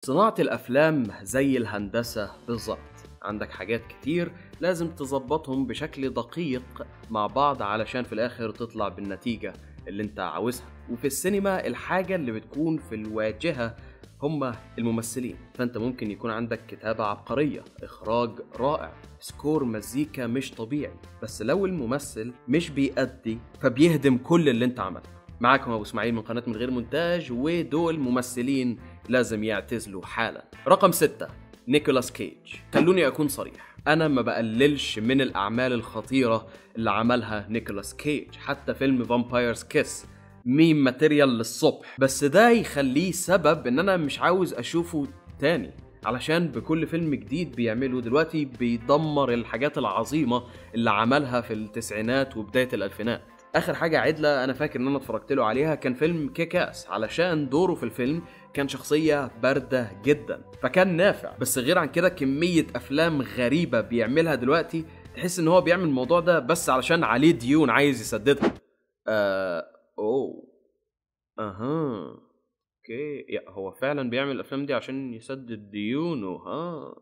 صناعة الأفلام زي الهندسة بالظبط عندك حاجات كتير لازم تظبطهم بشكل دقيق مع بعض علشان في الآخر تطلع بالنتيجة اللي انت عاوزها وفي السينما الحاجة اللي بتكون في الواجهة هما الممثلين فانت ممكن يكون عندك كتابة عبقرية اخراج رائع سكور مزيكا مش طبيعي بس لو الممثل مش بيأدي فبيهدم كل اللي انت عملته معاكم ابو اسماعيل من قناه من غير مونتاج ودول ممثلين لازم يعتزلوا حالا رقم ستة نيكولاس كيج خلوني اكون صريح انا ما بقللش من الاعمال الخطيره اللي عملها نيكولاس كيج حتى فيلم فامبايرز كيس ميم ماتيريال للصبح بس ده يخليه سبب ان انا مش عاوز اشوفه تاني علشان بكل فيلم جديد بيعمله دلوقتي بيدمر الحاجات العظيمه اللي عملها في التسعينات وبدايه الالفينات اخر حاجه عدله انا فاكر ان انا اتفرجت له عليها كان فيلم كيكاس علشان دوره في الفيلم كان شخصيه بارده جدا فكان نافع بس غير عن كده كميه افلام غريبه بيعملها دلوقتي تحس ان هو بيعمل الموضوع ده بس علشان عليه ديون عايز يسددها آه اوه اها اوكي يا هو فعلا بيعمل الافلام دي عشان يسدد ديونه ها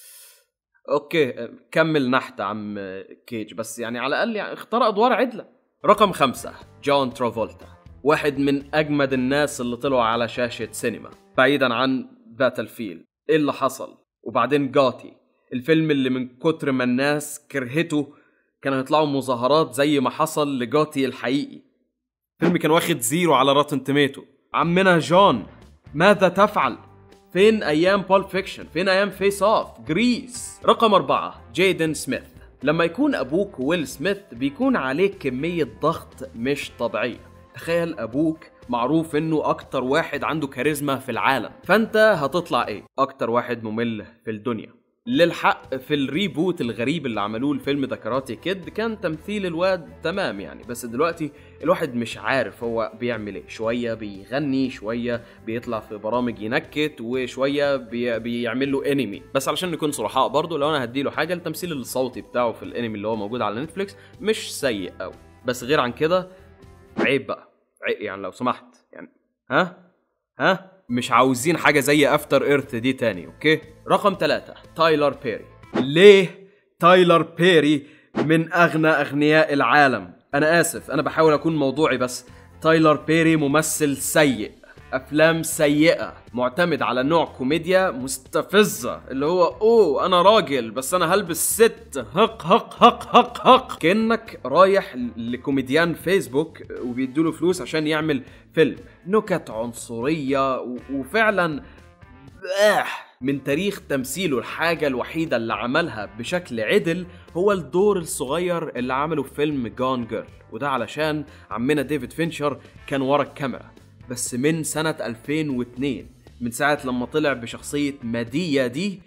اوكي آه، كمل نحت عم كيج بس يعني على الاقل يعني اختار ادوار عدله رقم خمسة جون ترافولتا واحد من أجمد الناس اللي طلعوا على شاشة سينما بعيدا عن باتل فيلد إيه اللي حصل وبعدين جاتي الفيلم اللي من كتر ما الناس كرهته كانوا يطلعوا مظاهرات زي ما حصل لجاتي الحقيقي الفيلم كان واخد زيرو على راتن توميتو عمنا جون ماذا تفعل فين ايام بول فيكشن فين ايام فيس اوف جريس رقم أربعة جيدن سميث لما يكون ابوك ويل سميث بيكون عليك كمية ضغط مش طبيعية تخيل ابوك معروف انه اكتر واحد عنده كاريزما في العالم فانت هتطلع ايه اكتر واحد ممل في الدنيا للحق في الريبوت الغريب اللي عملوه الفيلم ذا كاراتي كيد كان تمثيل الواد تمام يعني بس دلوقتي الواحد مش عارف هو بيعمل ايه شويه بيغني شويه بيطلع في برامج ينكت وشويه بي بيعمل له انمي بس علشان نكون صرحاء برضه لو انا هديله حاجه التمثيل الصوتي بتاعه في الانمي اللي هو موجود على نتفليكس مش سيء قوي بس غير عن كده عيب بقى عيب يعني لو سمحت يعني ها ها مش عاوزين حاجة زي افتر ايرث دي تاني اوكي رقم ثلاثة تايلر بيري ليه تايلر بيري من اغنى اغنياء العالم انا اسف انا بحاول اكون موضوعي بس تايلر بيري ممثل سيء افلام سيئه معتمد على نوع كوميديا مستفزه اللي هو اوه انا راجل بس انا هلبس ست هق هق هق هق هق كانك رايح لكوميديان فيسبوك وبيدوله فلوس عشان يعمل فيلم نكت عنصريه و- وفعلا آه من تاريخ تمثيله الحاجة الوحيدة اللي عملها بشكل عدل هو الدور الصغير اللي عمله في فيلم جون جيرل وده علشان عمنا ديفيد فينشر كان ورا الكاميرا بس من سنة 2002 من ساعة لما طلع بشخصية مادية دي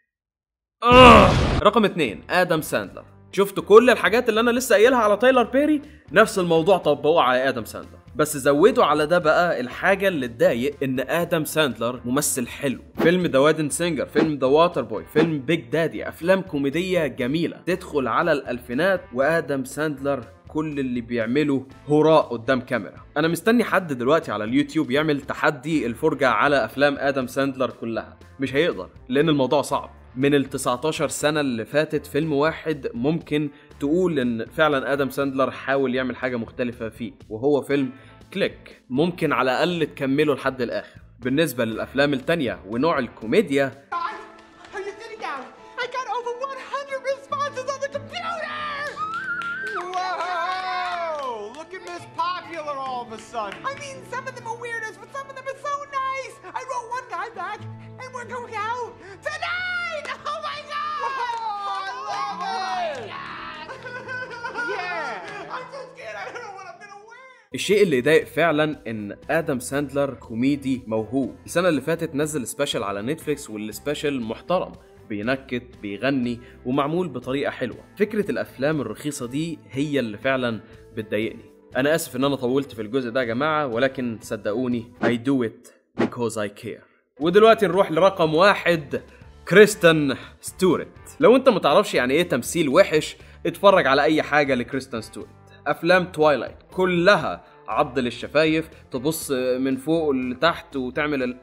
آه. رقم اتنين ادم ساندلر شفتوا كل الحاجات اللي انا لسه قايلها على تايلر بيري نفس الموضوع طبقوه على ادم ساندلر بس زودوا على ده بقى الحاجه اللي تضايق ان ادم ساندلر ممثل حلو فيلم ذا وادن سينجر فيلم ذا واتر بوي فيلم بيج دادي افلام كوميديه جميله تدخل على الالفينات وادم ساندلر كل اللي بيعمله هراء قدام كاميرا انا مستني حد دلوقتي على اليوتيوب يعمل تحدي الفرجه على افلام ادم ساندلر كلها مش هيقدر لان الموضوع صعب من ال 19 سنة اللي فاتت فيلم واحد ممكن تقول ان فعلا ادم ساندلر حاول يعمل حاجة مختلفة فيه وهو فيلم كليك ممكن على الاقل تكمله لحد الاخر بالنسبة للافلام التانية ونوع الكوميديا Are you sitting down? I got over 100 responses on the computer! Whoa! Look at Miss Popular all of a sudden. I mean, some of them are weirdos, but some of them are so nice! I wrote one guy back, and we're going out tonight! Oh my god! I love it! yeah! I'm so scared, I don't know what I'm gonna wear! الشيء اللي يضايق فعلا ان ادم ساندلر كوميدي موهوب السنه اللي فاتت نزل سبيشال على نتفليكس والسبيشال محترم بينكت بيغني ومعمول بطريقه حلوه فكره الافلام الرخيصه دي هي اللي فعلا بتضايقني انا اسف ان انا طولت في الجزء ده يا جماعه ولكن صدقوني I do it because I care ودلوقتي نروح لرقم واحد كريستن ستورت لو انت متعرفش يعني ايه تمثيل وحش اتفرج على اي حاجه لكريستن ستورت افلام توايلايت كلها عضل الشفايف تبص من فوق لتحت وتعمل ال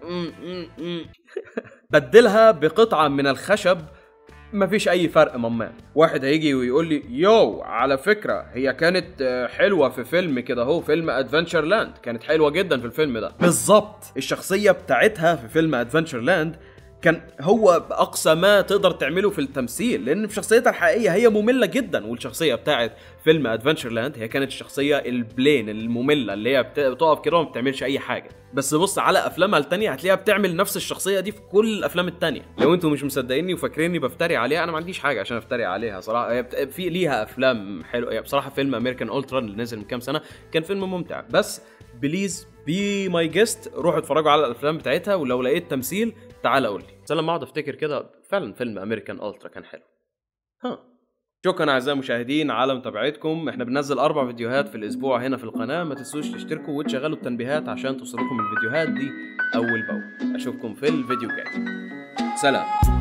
بدلها بقطعه من الخشب مفيش اي فرق ممان واحد هيجي ويقول لي يو على فكره هي كانت آه، حلوه في فيلم كده هو فيلم ادفنتشر لاند كانت حلوه جدا في الفيلم ده بالظبط الشخصيه بتاعتها في فيلم ادفنتشر لاند كان هو اقصى ما تقدر تعمله في التمثيل لان في شخصيتها الحقيقيه هي ممله جدا والشخصيه بتاعت فيلم ادفنتشر لاند هي كانت الشخصيه البلين الممله اللي هي بت- بتقف كده وما بتعملش اي حاجه بس بص على افلامها التانية هتلاقيها بتعمل نفس الشخصيه دي في كل الافلام التانية لو انتوا مش مصدقيني وفاكريني بفتري عليها انا ما عنديش حاجه عشان افتري عليها صراحه هي بت- في ليها افلام حلوه هي بصراحه فيلم امريكان الترا اللي نزل من كام سنه كان فيلم ممتع بس بليز بي ماي جيست روحوا اتفرجوا على الافلام بتاعتها ولو لقيت تمثيل تعال قول لي بس أنا لما اقعد افتكر كده فعلا فيلم امريكان الترا كان حلو ها شكرا اعزائي المشاهدين على متابعتكم احنا بننزل اربع فيديوهات في الاسبوع هنا في القناه ما تنسوش تشتركوا وتشغلوا التنبيهات عشان توصلكم الفيديوهات دي اول باول اشوفكم في الفيديو الجاي سلام